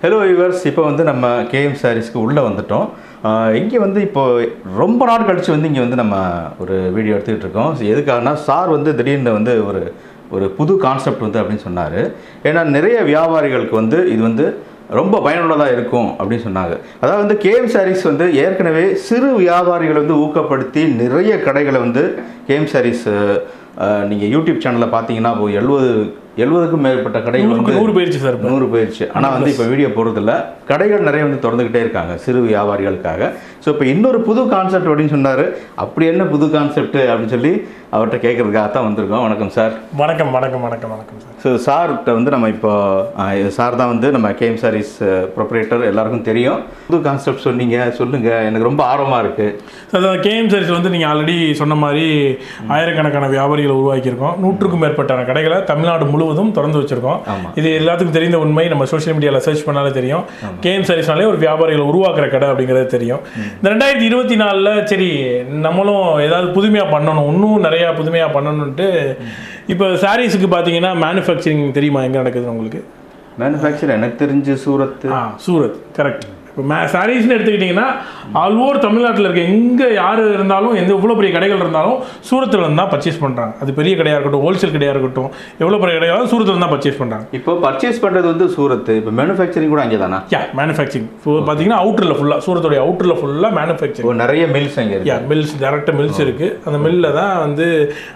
Hello viewers இப்போ வந்து நம்ம கேஎம் சாரீஸ்க்கு உள்ளே வந்துட்டோம் இங்கே வந்து இப்போ ரொம்ப நாள் கழிச்சு வந்து இங்கே வந்து நம்ம ஒரு வீடியோ எடுத்துக்கிட்டு இருக்கோம் So, எதுக்காகனா சார் வந்து திடீர்னு வந்து ஒரு ஒரு புது கான்செப்ட் வந்து அப்படின்னு சொன்னார் ஏன்னா நிறைய வியாபாரிகளுக்கு வந்து இது வந்து ரொம்ப பயனுள்ளதாக இருக்கும் அப்படின்னு சொன்னாங்க அதாவது வந்து கேஎம் சாரீஸ் வந்து ஏற்கனவே சிறு வியாபாரிகளை வந்து ஊக்கப்படுத்தி நிறைய கடைகளை வந்து கேஎம் சாரீஸ் நீங்கள் யூடியூப் சேனலில் பார்த்தீங்கன்னா இப்போ எழுபது எழுபதுக்கும் மேற்பட்ட கடைகள் நூறுக்கு வந்து நூறு போயிருச்சு சார் இப்போ நூறு போயிடுச்சு ஆனால் வந்து இப்போ வீடியோ போடுறதில்ல கடைகள் நிறைய வந்து திறந்துக்கிட்டே இருக்காங்க சிறு வியாபாரிகளுக்காக ஸோ இப்போ இன்னொரு புது கான்செப்ட் அப்படின்னு சொன்னார் அப்படி என்ன புது கான்செப்ட் அப்படின்னு சொல்லி அவர்கிட்ட கேட்கறதுக்காக தான் வந்திருக்கோம் வணக்கம் சார் வணக்கம் வணக்கம் வணக்கம் வணக்கம் சார் ஸோ சார்கிட்ட வந்து நம்ம இப்போ சார் தான் வந்து நம்ம கேம் சாரீஸ் ப்ரொப்ரேட்டர் எல்லாருக்கும் தெரியும் புது கான்செப்ட் சொன்னீங்க சொல்லுங்கள் எனக்கு ரொம்ப ஆர்வமாக இருக்குது அதாவது கேஎம் சர்வீஸ் வந்து நீங்கள் ஆல்ரெடி சொன்ன மாதிரி ஆயிரக்கணக்கான வியாபாரிகளை உருவாக்கியிருக்கோம் நூற்றுக்கும் மேற்பட்ட கடைகளை தமிழ்நாடு முழுவதும் திறந்து வச்சிருக்கோம் ஆமா. இது எல்லாத்துக்கும் தெரிந்த உண்மை நம்ம சோஷியல் மீடியாவில் சர்ச் பண்ணாலே தெரியும் கேஎம் சர்வீஸ்னாலே ஒரு வியாபாரிகளை உருவாக்குற கடை அப்படிங்கிறது தெரியும் இந்த ரெண்டாயிரத்தி இருபத்தி நாலில் சரி நம்மளும் ஏதாவது புதுமையாக பண்ணணும் இன்னும் நிறையா புதுமையாக பண்ணணுன்ட்டு இப்போ சாரீஸுக்கு பார்த்தீங்கன்னா மேனுஃபேக்சரிங் தெரியுமா எங்கே நடக்குதுன்னு உங்களுக்கு மேனுஃபேக்சர் எனக்கு தெரிஞ்சு சூரத் ஆ சூரத் கரெக்ட் இப்போ மே சாரீஸ்னு எடுத்துக்கிட்டிங்கன்னா ஆல் ஓவர் தமிழ்நாட்டில் இருக்க எங்கே யார் இருந்தாலும் எந்த எவ்வளோ பெரிய கடைகள் இருந்தாலும் சூரத்தில் இருந்து தான் பர்ச்சேஸ் பண்ணுறாங்க அது பெரிய கடையாக இருக்கட்டும் ஹோல்சேல் கடையாக இருக்கட்டும் எவ்வளோ பெரிய கடையாக சூரத்தில் தான் பர்ச்சேஸ் பண்ணுறாங்க இப்போ பர்ச்சேஸ் பண்ணுறது வந்து சூரத் இப்போ மேனுஃபேக்சரிங் கூட அங்கே தானா யா மேனுஃபேக்சரிங் ஸோ பார்த்தீங்கன்னா அவுட்டரில் ஃபுல்லாக சூரத்துடைய அவுட்டரில் ஃபுல்லாக மேனுஃபேக்சரிங் இப்போ நிறைய மில்ஸ் அங்கே இருக்கு யா மில்ஸ் டேரெக்டாக மில்ஸ் இருக்குது அந்த மில்லில் தான் வந்து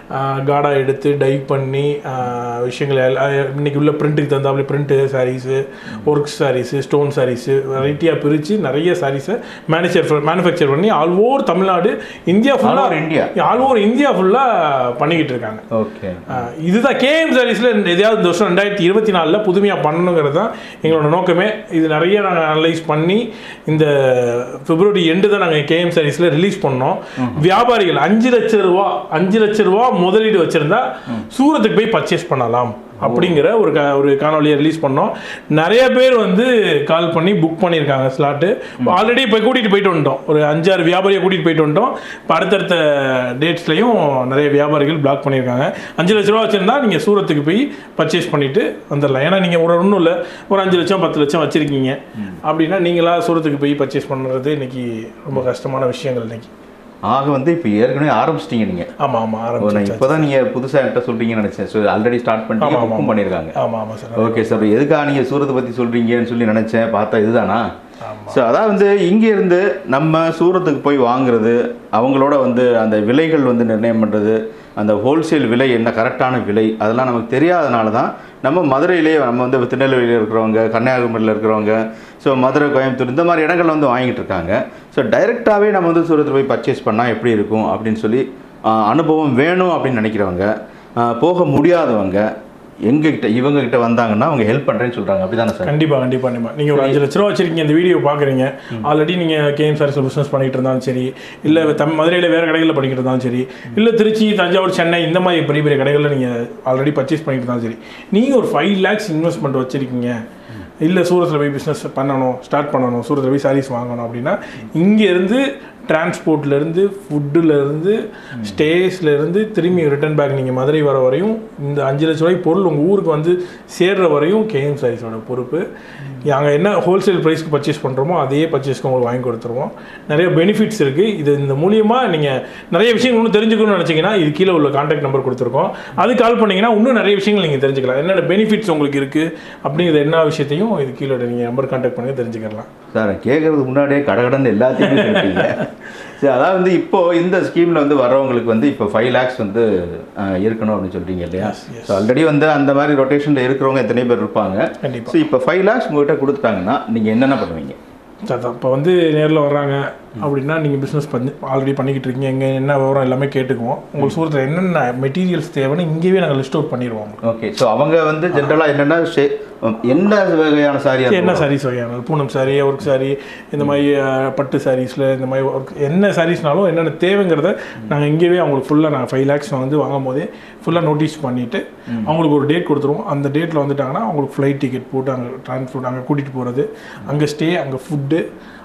காடா எடுத்து டை பண்ணி ஆ, விஷயங்களை எல்லாம் இன்னைக்கு உள்ள பிரிண்ட்டுக்கு தகுந்தாப்புல print sarees work sarees stone sarees வெரைட்டியாக பிரித்து நிறைய சாரீஸை மேனுஃபேக்சர் மேனுஃபேக்சர் பண்ணி all over Tamil Nadu India All ஃபுல்லாக over India. All over India ஃபுல்லாக பண்ணிக்கிட்டு இருக்காங்க ஓகே ஆ, இதுதான் கேஎம் சாரீஸில் எதையாவது இந்த வருஷம் ரெண்டாயிரத்தி இருபத்தி நாலில் புதுமையாக பண்ணணுங்கிறது தான் எங்களோட நோக்கமே இது நிறைய நாங்கள் அனலைஸ் பண்ணி இந்த பிப்ரவரி எண்டு தான் நாங்கள் கேஎம் சாரீஸில் ரிலீஸ் பண்ணோம் வியாபாரிகள் அஞ்சு லட்ச ரூபா அஞ்சு லட்ச ரூபா முதலீடு வச்சுருந்தா சூரத்துக்கு போய் பர்ச்சேஸ் பண்ணலாம் அப்படிங்கிற ஒரு க ஒரு காணொலியை ரிலீஸ் பண்ணோம் நிறைய பேர் வந்து கால் பண்ணி புக் பண்ணியிருக்காங்க ஸ்லாட்டு ஆல்ரெடி இப்போ கூட்டிகிட்டு போயிட்டு வந்துட்டோம் ஒரு அஞ்சாறு வியாபாரியை கூட்டிகிட்டு போயிட்டு வந்துட்டோம் இப்போ அடுத்தடுத்த டேட்ஸ்லையும் நிறைய வியாபாரிகள் பிளாக் பண்ணியிருக்காங்க அஞ்சு லட்ச ரூபா வச்சுருந்தா நீங்கள் சூரத்துக்கு போய் பர்ச்சேஸ் பண்ணிவிட்டு வந்துடலாம் ஏன்னா நீங்கள் ஒரு ஒன்றும் இல்லை ஒரு அஞ்சு லட்சம் பத்து லட்சம் வச்சுருக்கீங்க அப்படின்னா நீங்களா சூரத்துக்கு போய் பர்ச்சேஸ் பண்ணுறது இன்னைக்கு ரொம்ப கஷ்டமான விஷயங்கள் இன்னைக்கு ஆக வந்து இப்போ ஏற்கனவே ஆரம்பிச்சிட்டீங்க நீங்கள் ஆமாம் ஆமாம் ஓ, நான் ஆரம்பிச்சு இப்போ தான் நீங்கள் புதுசாக என்கிட்ட சொல்கிறீங்கன்னு நினச்சேன் ஸோ ஆல்ரெடி ஸ்டார்ட் பண்ணி ஆமா, புக்கும் பண்ணியிருக்காங்க ஆமாம் ஆமாம் சார் ஓகே சார் எதுக்காக நீங்கள் சூரத்தை பற்றி சொல்கிறீங்கன்னு சொல்லி நினச்சேன் பார்த்தா இதுதானா ஆமாம் ஸோ அதாவது வந்து இங்கே இருந்து நம்ம சூரத்துக்கு போய் வாங்குறது அவங்களோட வந்து அந்த விலைகள் வந்து நிர்ணயம் பண்ணுறது அந்த ஹோல்சேல் விலை என்ன கரெக்டான விலை அதெல்லாம் நமக்கு தெரியாதனால தான் நம்ம மதுரையிலேயே நம்ம வந்து திருநெல்வேலியில் இருக்கிறவங்க கன்னியாகுமரியில் இருக்கிறவங்க ஸோ மதுரை கோயம்புத்தூர் இந்த மாதிரி இடங்கள்ல வந்து வாங்கிட்டு இருக்காங்க ஸோ டைரெக்டாகவே நம்ம வந்து சூரத்தில் போய் பர்ச்சேஸ் பண்ணால் எப்படி இருக்கும் அப்படின்னு சொல்லி ஆஹ், அனுபவம் வேணும் அப்படின்னு நினைக்கிறவங்க ஆஹ், போக முடியாதவங்க எங்ககிட்ட இவங்க கிட்ட வந்தாங்கன்னா அவங்க ஹெல்ப் பண்ணுறேன்னு சொல்கிறாங்க அப்படி தானே சார் கண்டிப்பா கண்டிப்பா கண்டிப்பா நீங்க ஒரு அஞ்சு லட்ச ரூபா வச்சிருக்கீங்க இந்த வீடியோ பாக்குறீங்க ஆல்ரெடி நீங்க கேஎம் சார்ஸ் பிசினஸ் பண்ணிட்டு இருந்தாலும் சரி இல்ல தம் மதுரையில வேற கடைகளில் பண்ணிட்டு இருந்தாலும் சரி இல்ல திருச்சி தஞ்சாவூர் சென்னை இந்த மாதிரி பெரிய பெரிய கடைகளில் நீங்க ஆல்ரெடி பர்ச்சேஸ் பண்ணிட்டு இருந்தாலும் சரி நீங்க ஒரு ஃபைவ் லேக்ஸ் இன்வெஸ்ட்மெண்ட் வச்சிருக்கீங்க இல்லை சூரத்தில் போய் பிஸ்னஸ் பண்ணணும் ஸ்டார்ட் பண்ணணும் சூரத்தில் போய் சாரீஸ் வாங்கணும் அப்படின்னா இங்கேருந்து டிரான்ஸ்போர்ட்லேருந்து ஃபுட்டுலேருந்து ஸ்டேஸ்லேருந்து திரும்பி ரிட்டர்ன் பேக் நீங்கள் மதுரை வர வரையும் இந்த அஞ்சு லட்ச ரூபாய்க்கு பொருள் உங்கள் ஊருக்கு வந்து சேர்ற வரையும் கேஎம் சாரீஸோட பொறுப்பு நாங்கள் என்ன ஹோல்சேல் ப்ரைஸ்க்கு பர்ச்சேஸ் பண்ணுறோமோ அதே பர்ச்சேஸ்க்கு உங்களுக்கு வாங்கி கொடுத்துருவோம் நிறைய பெனிஃபிட்ஸ் இருக்குது இது இந்த மூலியமாக நீங்கள் நிறைய விஷயங்கள் இன்னும் தெரிஞ்சுக்கணும்னு நினச்சிங்கன்னா இது கீழே உள்ள கான்டாக்ட் நம்பர் கொடுத்துருக்கோம் அது கால் பண்ணிங்கன்னா இன்னும் நிறைய விஷயங்கள் நீங்கள் தெரிஞ்சுக்கலாம் என்னென்ன பெனிஃபிட்ஸ் உங்களுக்கு இருக்குது அப்படிங்கிற என்ன விஷயத்தையும் இது கீழே நீங்கள் நம்பர் கான்டாக்ட் பண்ணி தெரிஞ்சுக்கலாம் சார் கேட்கறதுக்கு முன்னாடியே கடகடன்னு எல்லாத்தையுமே சொல்லிட்டீங்க சரி அதாவது வந்து இப்போ இந்த ஸ்கீமில் வந்து வர்றவங்களுக்கு வந்து இப்போ ஃபைவ் லேக்ஸ் வந்து அஹ், இருக்கணும் அப்படின்னு சொல்றீங்க இல்லையா ஸோ ஆல்ரெடி வந்து அந்த மாதிரி ரொட்டேஷனில் இருக்கிறவங்க எத்தனை பேர் இருப்பாங்க கண்டிப்பாக ஸோ இப்போ ஃபைவ் லேக்ஸ் உங்கள்கிட்ட கொடுத்துட்டாங்கன்னா நீங்கள் என்னென்ன பண்ணுவீங்க அதான் இப்போ வந்து நேரில் வர்றாங்க அப்படின்னா நீங்கள் பிஸ்னஸ் பண்ணி ஆல்ரெடி பண்ணிக்கிட்டு இருக்கீங்க எங்கே என்ன விவரம் எல்லாமே கேட்டுக்குவோம் உங்களுக்கு சூரத்தில் என்னென்ன மெட்டீரியல்ஸ் தேவைன்னு இங்கேயே நாங்கள் லிஸ்ட் அவுட் பண்ணிடுவோம் உங்களுக்கு. ஓகே ஸோ அவங்க வந்து ஜென்ரலாக என்னென்னா ஷே என்ன வகையான சாரி என்ன சாரீஸ் வகையான பூனம் சாரி ஒர்க் சாரி இந்த மாதிரி அஹ், பட்டு சாரீஸில் இந்த மாதிரி ஒர்க் என்ன சாரீஸ்னாலும் என்னென்ன தேவைங்கிறத நாங்கள் இங்கேயே அவங்களுக்கு ஃபுல்லாக நாங்கள் ஃபைவ் லேக்ஸ் வந்து வாங்கும் போதே ஃபுல்லாக நோட்டீஸ் பண்ணிவிட்டு அவங்களுக்கு ஒரு டேட் கொடுத்துருவோம் அந்த டேட்டில் வந்துட்டாங்கன்னா அவங்களுக்கு ஃப்ளைட் டிக்கெட் போட்டு அங்கே ட்ரான்ஸ்போர்ட் அங்கே கூட்டிகிட்டு போகிறது அங்கே ஸ்டே அங்கே ஃபுட்டு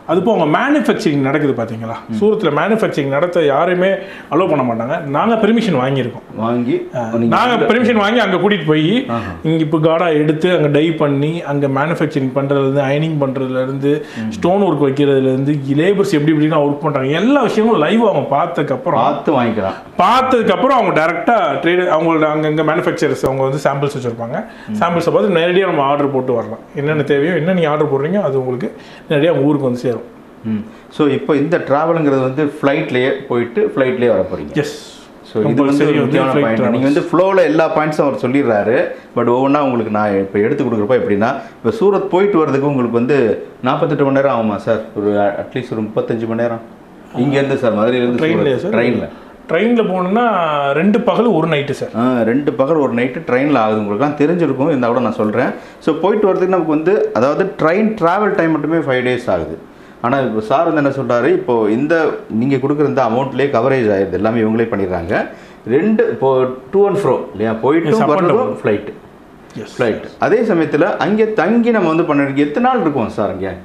அது இப்போ அவங்க மேனுஃபேக்சரிங் நடக்குது பார்த்தீங்களா சூரத்தில் மேனுஃபேக்சரிங் நடத்த யாருமே அலோவ் பண்ண மாட்டாங்க நாங்கள் பெர்மிஷன் வாங்கியிருக்கோம் வாங்கி நீங்க நாங்கள் பெர்மிஷன் வாங்கி அங்கே கூட்டிகிட்டு போய் இங்கே இப்போ காடா எடுத்து அங்கே டை பண்ணி அங்கே மேனுஃபேக்சரிங் பண்ணுறதுலேருந்து அயனிங் பண்ணுறதுலேருந்து ஸ்டோன் ஒர்க் வைக்கிறதுலேருந்து லேபர்ஸ் எப்படி எப்படிலாம் ஒர்க் பண்ணுறாங்க எல்லா விஷயமும் லைவ் அவங்க பார்த்ததுக்கப்புறம் பார்த்து வாங்கிக்கலாம் பார்த்ததுக்கப்புறம் அவங்க டேரெக்டாக ட்ரேடு அவங்களோட அங்கங்கே மேனுஃபேக்சரர்ஸ் அவங்க வந்து சாம்பிள்ஸ் வச்சுருப்பாங்க சாம்பிள்ஸை பார்த்து நேரடியாக நம்ம ஆர்டர் போட்டு வரலாம் என்னென்ன தேவையோ என்ன நீங்கள் ஆர்டர் போடுறீங்க அது உங்களுக்கு நேரடியாக உங்கள் ஊருக்கு வந்து சேரும் ம் ஸோ இப்போ இந்த ட்ராவலுங்கிறது வந்து ஃப்ளைட்லேயே போயிட்டு ஃப்ளைட்லேயே வர போகிறீங்க எஸ் ஸோ இது வந்து ஒரு முக்கியமான பாயிண்ட் நீங்கள் வந்து ஃப்ளோவில் எல்லா பாயிண்ட்ஸும் அவர் சொல்லிடுறாரு பட் ஒவ்வொன்றா உங்களுக்கு நான் இப்போ எடுத்து கொடுக்குறப்ப எப்படின்னா இப்போ சூரத் போயிட்டு வரதுக்கு உங்களுக்கு வந்து நாற்பத்தெட்டு மணி நேரம் ஆகுமா சார் ஒரு அட்லீஸ்ட் ஒரு முப்பத்தஞ்சு மணி நேரம் இங்கேருந்து சார் மதுரையிலேருந்து ட்ரெயின்லையா சார் ட்ரெயினில் ட்ரெயினில் போகணுன்னா ரெண்டு பகல் ஒரு நைட்டு சார் ஆ, ரெண்டு பகல் ஒரு நைட்டு ட்ரெயினில் ஆகுது உங்களுக்குலாம் தெரிஞ்சிருக்கும் இருந்தால் கூட நான் சொல்கிறேன் ஸோ போயிட்டு வரதுக்கு நமக்கு வந்து அதாவது ட்ரெயின் ட்ராவல் டைம் மட்டுமே ஃபைவ் டேஸ் ஆகுது ஆனால் இப்போ சார் வந்து என்ன சொல்கிறாரு இப்போது இந்த நீங்கள் கொடுக்குற இந்த அமௌண்ட்லேயே கவரேஜ் ஆயிடுது எல்லாமே இவங்களே பண்ணிடுறாங்க ரெண்டு இப்போ டூ அண்ட் ஃப்ரோ இல்லையா போயிட்டு Yes, up and வரதும் ஃப்ளைட்டு எஸ் ஃப்ளைட் அதே சமயத்தில் அங்கே தங்கி நம்ம வந்து பண்ணிருக்கோம் எத்தனை நாள் இருக்கும் சார் அங்கே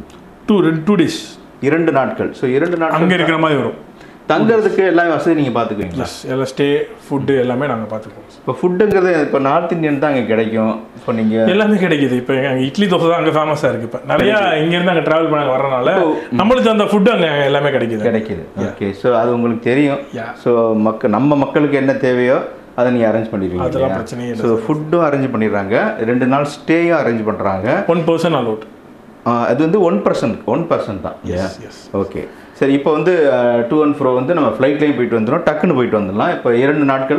டூ ரெண்டு டூ டேஸ் இரண்டு நாட்கள் ஸோ இரண்டு அங்கே நாட்கள் இருக்கிற மாதிரி வரும் தங்குறதுக்கு எல்லா வசதி நீங்கள் பார்த்துக்குவீங்களா எஸ் எல்லாம் ஸ்டே ஃபுட்டு எல்லாமே நாங்கள் பார்த்துக்குவோம் இப்போ ஃபுட்டுங்கிறது இப்போ நார்த் இந்தியன் தான் அங்கே கிடைக்கும் இப்போ நீங்கள் எல்லாமே கிடைக்குது இப்போ அங்கே இட்லி தோசை தான் அங்கே ஃபேமஸாக இருக்குது இப்போ நிறையா இங்கேருந்து அங்கே ட்ராவல் பண்ண வரனால நம்மளுக்கு அந்த ஃபுட்டு அங்கே எல்லாமே கிடைக்குது கிடைக்குது ஓகே ஸோ அது உங்களுக்கு தெரியும் Yeah. ஸோ மக்க நம்ம மக்களுக்கு என்ன தேவையோ அதை நீங்கள் அரேஞ்ச் பண்ணிடுவீங்க அதெல்லாம் பிரச்சனையே இல்லை ஸோ ஃபுட்டும் அரேஞ்ச் பண்ணிடுறாங்க ரெண்டு நாள் ஸ்டேயும் அரேஞ்ச் பண்ணுறாங்க ஒன் பர்சன் அலோட் அது வந்து ஒன் பர்சன்ட் ஒன் பர்சன்ட் தான் எஸ் எஸ் ஓகே சரி இப்போ வந்து டூ அண்ட் ஃப்ரோ வந்து நம்ம ஃப்ளைட்லேயும் போயிட்டு வந்துடும் டக்குன்னு போயிட்டு வந்துடலாம் இப்போ இரண்டு நாட்கள்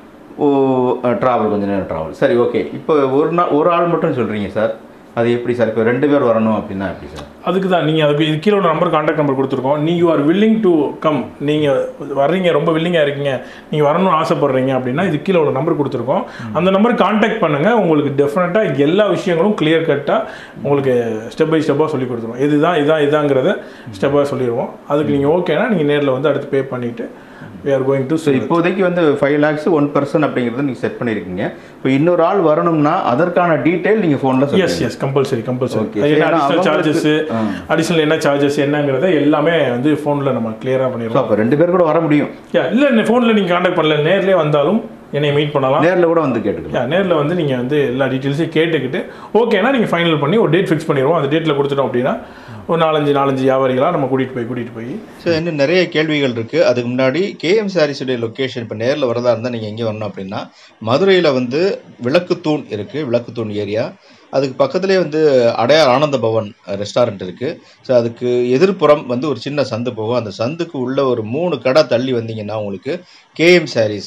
ஓ ட்ராவல் கொஞ்சம் நேரம் ட்ராவல் சரி ஓகே இப்போ ஒரு நாள் ஒரு ஆள் மட்டும் சொல்கிறீங்க சார் அது எப்படி சார் இப்போ ரெண்டு பேர் வரணும் அப்படின்னா எப்படி சார் அதுக்கு தான் நீங்கள் அதுக்கு இது கீழே நம்பர் காண்டாக்ட் நம்பர் கொடுத்துருக்கோம் நீங்கள் you are willing to come நீங்கள் வர்றீங்க ரொம்ப வில்லிங்காக இருக்கீங்க நீங்கள் வரணும்னு ஆசைப்படுறீங்க அப்படின்னா இது கீழே ஒரு நம்பர் கொடுத்துருக்கோம் அந்த நம்பர் காண்டாக்ட் பண்ணுங்கள் உங்களுக்கு டெஃபினட்டாக எல்லா விஷயங்களும் கிளியர் கட்டாக உங்களுக்கு ஸ்டெப் பை ஸ்டெப்பாக சொல்லி கொடுத்துருவோம் இதுதான் இதான் இதாங்கிறத ஸ்டெப்பாக சொல்லிடுவோம் அதுக்கு நீங்கள் ஓகேனா நீங்கள் நேரில் வந்து அடுத்து பே பண்ணிவிட்டு we are going to so இப்போதைக்கு வந்து ஃபைவ் லேக்ஸ் ஒன் பர்சன் அப்படிங்கிறத நீங்கள் செட் பண்ணியிருக்கீங்க இப்போ இன்னொரு ஆள் வரணும்னா அதற்கான டீட்டெயில் நீங்கள் ஃபோனில் yes yes compulsory compulsory Okay. என்ன ஏன்னா அடிஷனல் அவங்களுக்கு- சார்ஜஸ் அடிஷனல் என்ன சார்ஜஸ் என்னங்கிறத எல்லாமே வந்து ஃபோனில் நம்ம கிளியராக பண்ணிடுவோம் ஸோ அப்போ ரெண்டு பேர் கூட வர முடியும் யா இல்லை ஃபோனில் நீங்கள் காண்டாக்ட் பண்ணல நேர்லயே வந்தாலும் என்னை மீட் பண்ணலாம் நேரில் கூட வந்து கேட்டுக்கலாம் யா நேரில் வந்து நீங்கள் வந்து எல்லா டீட்டெயில்ஸையும் கேட்டுக்கிட்டு ஓகேனா நீங்கள் ஃபைனல் பண்ணி ஒரு டேட் ஃபிக்ஸ் பண்ணிடுவோம் அந்த டேட்டில் கொடுத்துட்டோம் அப்படின்னா ஒரு நாலஞ்சு நாலஞ்சு வியாபாரிகளாக நம்ம கூட்டிகிட்டு போய் கூட்டிகிட்டு போய் ஸோ இன்னும் நிறைய கேள்விகள் இருக்குது அதுக்கு முன்னாடி கேஎம் சாரீஸுடைய லொக்கேஷன் இப்போ நேரில் வரதா இருந்தால் நீங்கள் எங்கே வரணும் அப்படின்னா மதுரையில் வந்து விளக்குத்தூண் இருக்குது விளக்குத்தூண் ஏரியா அதுக்கு பக்கத்துலேயே வந்து அடையார் ஆனந்த பவன் ரெஸ்டாரண்ட் இருக்குது ஸோ அதுக்கு எதிர்ப்புறம் வந்து ஒரு சின்ன சந்து போகும் அந்த சந்துக்கு உள்ள ஒரு மூணு கடை தள்ளி வந்தீங்கன்னா உங்களுக்கு கேஎம் சாரீஸ்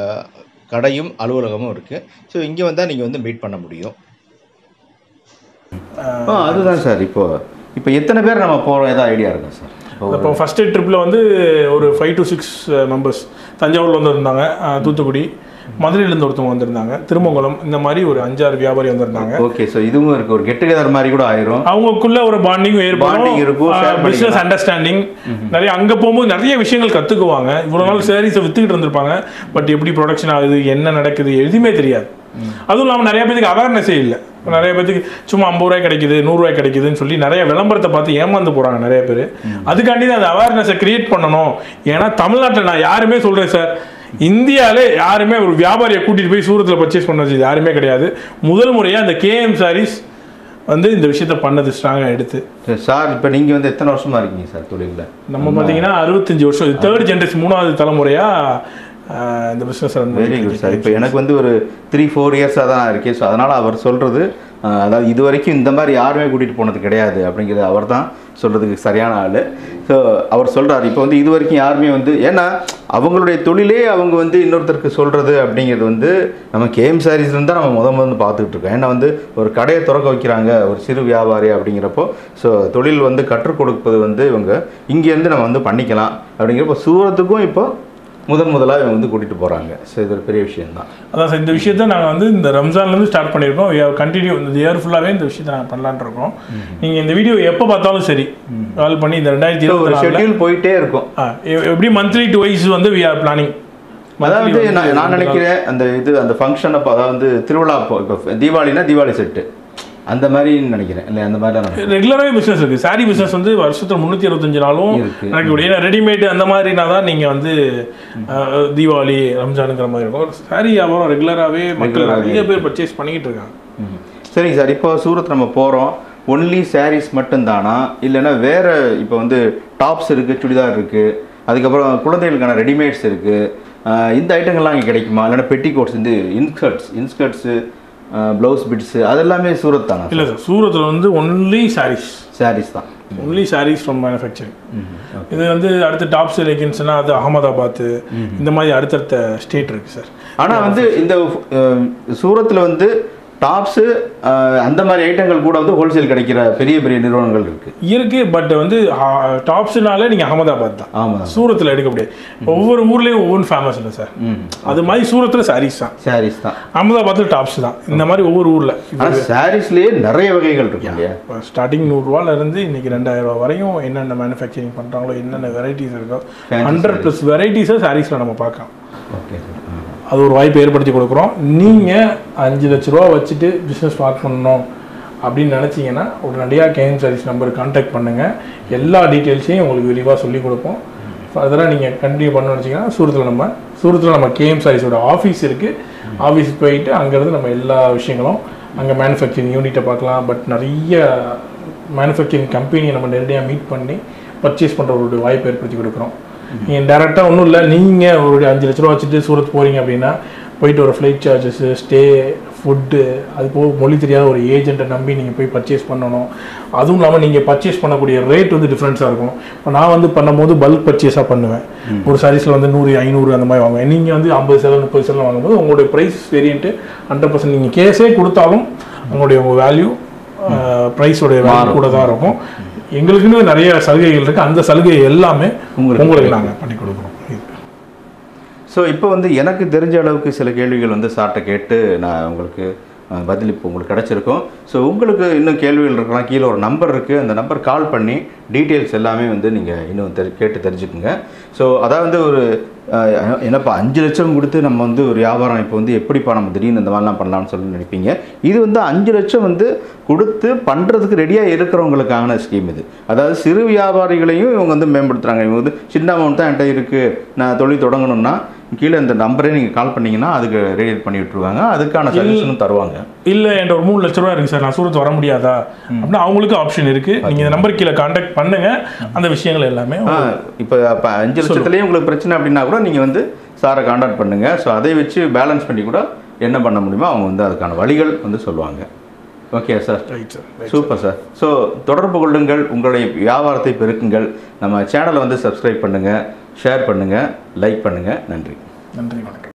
கடையும் அலுவலகமும் இருக்குது ஸோ இங்கே வந்தால் நீங்கள் வந்து மீட் பண்ண முடியும் ஆ அதுதான் சார் இப்போ இப்போ எத்தனை பேர் நம்ம போகிறோம் ஏதாவது ஐடியா இருக்கா சார் இப்போ ஃபஸ்ட் ட்ரிப்பில் வந்து ஒரு ஃபைவ் டு சிக்ஸ் மெம்பர்ஸ் தஞ்சாவூர்ல வந்து இருந்தாங்க அஹ், தூத்துக்குடி மதுரையிலேருந்து ஒருத்தவங்க வந்திருந்தாங்க திருமங்கலம் இந்த மாதிரி ஒரு அஞ்சாறு வியாபாரி வந்திருந்தாங்க ஓகே ஸோ இதுவும் இருக்கு ஒரு கெட் டுகெதர் மாதிரி கூட ஆயிரும் அவங்களுக்குள்ள ஒரு பாண்டிங் Bonding இருக்கும், share ஏற்படும் பிசினஸ் பண்ணிக்கலாம். அண்டர்ஸ்டாண்டிங் நிறைய அங்க போகும்போது நிறைய விஷயங்கள் கத்துக்குவாங்க இவ்வளவு நாள் சாரீஸை வித்துக்கிட்டு இருந்திருப்பாங்க பட் எப்படி ப்ரொடக்ஷன் ஆகுது என்ன நடக்குது எதுவுமே தெரியாது அதுவும் இல்லாமல் நிறைய பேருக்கு அவேர்னஸே இல்லை நிறைய பேருக்கு சும்மா ஐம்பது ரூபாய் கிடைக்குது நூறுரூவாய் கிடைக்குதுன்னு சொல்லி நிறைய விளம்பரத்தை பார்த்து ஏமாந்து போறாங்க நிறைய பேர் அதுக்காண்டி தான் அந்த அவேர்னஸை கிரியேட் பண்ணணும் ஏன்னா தமிழ்நாட்டில் நான் யாருமே சொல்றேன் சார் இந்தியாவிலே யாருமே ஒரு வியாபாரியை கூட்டிட்டு போய் சூரத்தில் பர்ச்சேஸ் பண்ண வச்சது யாருமே கிடையாது முதல் முறையா அந்த கேஎம் சாரீஸ் வந்து இந்த விஷயத்த பண்ணது ஸ்ட்ராங்காக எடுத்து சரி, சார் இப்போ நீங்கள் வந்து எத்தனை வருஷமா இருக்கீங்க சார் தொழிலில் நம்ம பார்த்தீங்கன்னா அறுபத்தஞ்சு வருஷம் தேர்ட் ஜென்ரேஷன் மூணாவது தலைமுறையா ஆஹ், இந்த business run very good sir இப்போ எனக்கு வந்து ஒரு த்ரீ ஃபோர் இயர்ஸாக தான் நான் இருக்கேன் ஸோ அதனால் அவர் சொல்கிறது அதாவது இது வரைக்கும் இந்த மாதிரி யாருமே கூட்டிகிட்டு போனது கிடையாது அப்படிங்கிறது அவர் தான் சொல்கிறதுக்கு சரியான ஆள் ஸோ அவர் சொல்கிறார் இப்போ வந்து இது வரைக்கும் யாருமே வந்து ஏன்னா அவங்களுடைய தொழிலே அவங்க வந்து இன்னொருத்தருக்கு சொல்கிறது அப்படிங்கிறது வந்து நம்ம கேஎம் சாரீஸ்லேருந்து தான் நம்ம முத முதல்ல பார்த்துக்கிட்டு இருக்கோம் ஏன்னா வந்து ஒரு கடையை திறக்க வைக்கிறாங்க ஒரு சிறு வியாபாரி அப்படிங்கிறப்போ ஸோ தொழில் வந்து கற்றுக் கொடுப்பது வந்து இவங்க இங்கேருந்து நம்ம வந்து பண்ணிக்கலாம் அப்படிங்கிறப்போ சூரத்துக்கும் இப்போ முதன் முதலாக இவங்க வந்து கூட்டிகிட்டு போகிறாங்க ஸோ இது ஒரு பெரிய விஷயம்தான் அதான் சார் இந்த விஷயத்த நாங்கள் வந்து இந்த ரம்ஜான்லேருந்து ஸ்டார்ட் பண்ணியிருக்கோம் கண்டினியூ இந்த இயர் ஃபுல்லாகவே இந்த விஷயத்தை நாங்கள் பண்ணலான்னு இருக்கோம் நீங்கள் இந்த வீடியோ எப்போ பார்த்தாலும் சரி கால் பண்ணி இந்த ரெண்டாயிரத்தி ஒரு இருபத்தி நாலில் ஷெட்யூல் போயிட்டே இருக்கும் எப்படி மந்த்லி டு வைஸ் வந்து வி ஆர் பிளானிங் அதாவது நான் நான் நினைக்கிறேன் அந்த இது அந்த ஃபங்க்ஷன் அப்போ அதாவது திருவிழா அப்போ இப்போ தீபாவளினா தீபாவளி செட்டு அந்த மாதிரின்னு நினைக்கிறேன் இல்லை அந்த மாதிரிலாம் நடக்கும். ரெகுலராகவே பிஸ்னஸ் இருக்குது saree பிஸ்னஸ் வந்து வருஷத்துல முந்நூற்றி அறுபத்தஞ்சு நாளும் இருக்கு. நடக்கக்கூடிய ஏன்னா ரெடிமேட் அந்த மாதிரினா தான் நீங்கள் வந்து அஹ், தீபாவளி ரம்ஜானுங்கிற மாதிரி இருக்கும் saree வியாபாரம் ரெகுலராகவே மக்கள் Regular-ஆவே நிறைய பேர் பர்ச்சேஸ் பண்ணிக்கிட்டு இருக்காங்க ம். சரிங்க சார் இப்போ சூரத் நம்ம போகிறோம் ஒன்லி சாரீஸ் மட்டும்தானா இல்லைன்னா வேற இப்போ வந்து டாப்ஸ் இருக்குது சுடிதார் இருக்குது அதுக்கப்புறம் குழந்தைகளுக்கான ரெடிமேட்ஸ் இருக்குது இந்த ஐட்டங்கள்லாம் இங்கே கிடைக்குமா இல்லைன்னா பெட்டி கோட்ஸ் வந்து இன்ஸ்கர்ட்ஸ் இன்ஸ்கர்ட்ஸு ப்ளவுஸ் பிட்ஸு அதெல்லாமே சூரத் தானா இல்லை சார் சூரத்தில் வந்து ஒன்லி sarees சாரீஸ் தான் ஒன்லி sarees ஃப்ரம் மேனுஃபேக்சரிங் இது வந்து அடுத்து டாப்ஸ் லெகின்ஸ்னா அது அகமதாபாத் இந்த மாதிரி அடுத்தடுத்த ஸ்டேட் இருக்குது சார் ஆனால் வந்து இந்த சூரத்தில் வந்து டாப்ஸு அந்த மாதிரி ஐட்டங்கள் கூட வந்து ஹோல்சேல் கிடைக்கிற பெரிய பெரிய நிறுவனங்கள் இருக்குது இருக்கு பட் வந்து டாப்ஸ்னாலே நீங்கள் அகமதாபாத் தான் ஆமாம் சூரத்தில் எடுக்க முடியாது ஒவ்வொரு ஊர்லேயும் ஒவ்வொரு ஃபேமஸ் இல்லை சார் ம் அது மாதிரி சூரத்தில் sarees தான் சாரீஸ் தான் அகமதாபாத்தில் டாப்ஸ் தான் இந்த மாதிரி ஒவ்வொரு ஊரில் ஆனால் சாரீஸ்லேயே நிறைய வகைகள் இருக்கு இல்லையா இப்போ ஸ்டார்டிங் நூறுரூவால இருந்து இன்னைக்கு ரெண்டாயிரம் ரூபா வரையும் என்னென்ன மேனுஃபேக்சரிங் பண்ணுறாங்களோ என்னென்ன வெரைட்டிஸ் இருக்கோ Fancy ஹண்ட்ரட் ப்ளஸ் வெரைட்டிஸை சாரீஸில் நம்ம பார்க்கலாம் ஓகே சார் அது ஒரு வாய்ப்பு ஏற்படுத்தி கொடுக்குறோம் நீங்கள் அஞ்சு லட்ச ரூபா வச்சுட்டு பிஸ்னஸ் ஸ்டார்ட் பண்ணணும் அப்படின்னு நினச்சிங்கன்னா உடனடியாக கேஎம் சாரீஸ் நம்பருக்கு கான்டாக்ட் பண்ணுங்கள் எல்லா டீட்டெயில்ஸையும் உங்களுக்கு விரிவாக சொல்லிக் கொடுப்போம் ஃபர்தராக நீங்கள் கண்டினியூ பண்ணணும்னு நினச்சிங்கன்னா சூரத்தில் நம்ம சூரத்தில் நம்ம கேஎம் சாரீஸோட ஆஃபீஸ் இருக்குது ஆஃபீஸுக்கு போயிட்டு அங்கேருந்து நம்ம எல்லா விஷயங்களும் அங்கே மேனுஃபேக்சரிங் யூனிட்டை பார்க்கலாம் பட் நிறைய மேனுஃபேக்சரிங் கம்பெனியை நம்ம நேரடியாக மீட் பண்ணி பர்ச்சேஸ் பண்ணுற ஒரு வாய்ப்பு ஏற்படுத்தி கொடுக்குறோம் நீங்கள் டேரெக்டாக ஒன்றும் இல்லை நீங்கள் ஒரு அஞ்சு லட்ச ரூபா வச்சுட்டு சூரத் போகிறீங்க அப்படின்னா போயிட்டு ஒரு ஃப்ளைட் சார்ஜஸ்ஸு ஸ்டே ஃபுட்டு அது போக மொழி தெரியாத ஒரு ஏஜென்ட்டை நம்பி நீங்கள் போய் பர்ச்சேஸ் பண்ணணும் அதுவும் இல்லாமல் நீங்கள் பர்ச்சேஸ் பண்ணக்கூடிய ரேட் வந்து டிஃப்ரென்ஸாக இருக்கும் இப்போ நான் வந்து பண்ணும்போது பல்க் பர்ச்சேஸாக பண்ணுவேன் ஒரு சாரீஸில் வந்து நூறு ஐநூறு அந்த மாதிரி வாங்குவேன் நீங்கள் வந்து ஐம்பது சேலம் முப்பது சேலம் வாங்கும்போது உங்களுடைய ப்ரைஸ் வேரியன்ட்டு ஹண்ட்ரட் பர்சன்ட் நீங்கள் கேஸே கொடுத்தாலும் உங்களுடைய உங்கள் வேல்யூ ப்ரைஸோடைய வேல்யூ கூட தான் இருக்கும் எங்களுக்குன்னு நிறைய சலுகைகள் இருக்குது அந்த சலுகை எல்லாமே உங்களுக்கு உங்களுக்கு நாங்கள் பண்ணி கொடுக்குறோம் ஸோ இப்போ வந்து எனக்கு தெரிஞ்ச அளவுக்கு சில கேள்விகள் வந்து சார்ட்ட கேட்டு நான் உங்களுக்கு அஹ், பதில் இப்போ உங்களுக்கு கிடச்சிருக்கும் ஸோ உங்களுக்கு இன்னும் கேள்விகள் இருக்கலாம் கீழே ஒரு நம்பர் இருக்குது அந்த நம்பர் கால் பண்ணி டீட்டெயில்ஸ் எல்லாமே வந்து நீங்கள் இன்னும் தெரி கேட்டு தெரிஞ்சுக்குங்க ஸோ அதாவது ஒரு அஹ், என்னப்பா அஞ்சு லட்சம் கொடுத்து நம்ம வந்து ஒரு வியாபாரம் இப்போ வந்து எப்படிப்பா நம்ம திடீர்னு இந்த மாதிரிலாம் பண்ணலாம்னு சொல்லி நினைப்பீங்க இது வந்து அஞ்சு லட்சம் வந்து கொடுத்து பண்ணுறதுக்கு ரெடியாக இருக்கிறவங்களுக்கான ஸ்கீம் இது அதாவது சிறு வியாபாரிகளையும் இவங்க வந்து மேம்படுத்துகிறாங்க இவங்க வந்து சின்ன அமௌண்ட் தான் என்கிட்ட இருக்குது நான் தொழில் தொடங்கணும்னா கீழே இந்த நம்பரே நீங்கள் கால் பண்ணீங்கன்னா அதுக்கு ரெடி பண்ணி விட்டுருவாங்க அதுக்கான சஜஷனும் தருவாங்க இல்லை என்கிட்ட ஒரு மூணு லட்ச ரூபா இருக்குது சார் நான் சூரத் வர முடியாதா அப்படின்னா அவங்களுக்கு ஆப்ஷன் இருக்குது நீங்கள் இந்த நம்பர் கீழே காண்டாக்ட் பண்ணுங்கள் அந்த விஷயங்கள் எல்லாமே ஆ இப்போ அப்போ அஞ்சு லட்சத்துலேயே உங்களுக்கு பிரச்சனை அப்படின்னா கூட நீங்கள் வந்து சாரை காண்டாக்ட் பண்ணுங்கள் ஸோ அதை வச்சு பேலன்ஸ் பண்ணி கூட என்ன பண்ண முடியுமோ அவங்க வந்து அதுக்கான வழிகள் வந்து சொல்லுவாங்க okay sir right sir super sir so தொடர்பு கொள்ளுங்கள் உங்களுடைய வியாபாரத்தை பெருக்குங்கள் நம்ம சேனலை வந்து சப்ஸ்கிரைப் பண்ணுங்கள் ஷேர் பண்ணுங்கள் லைக் பண்ணுங்கள் நன்றி நன்றி வணக்கம்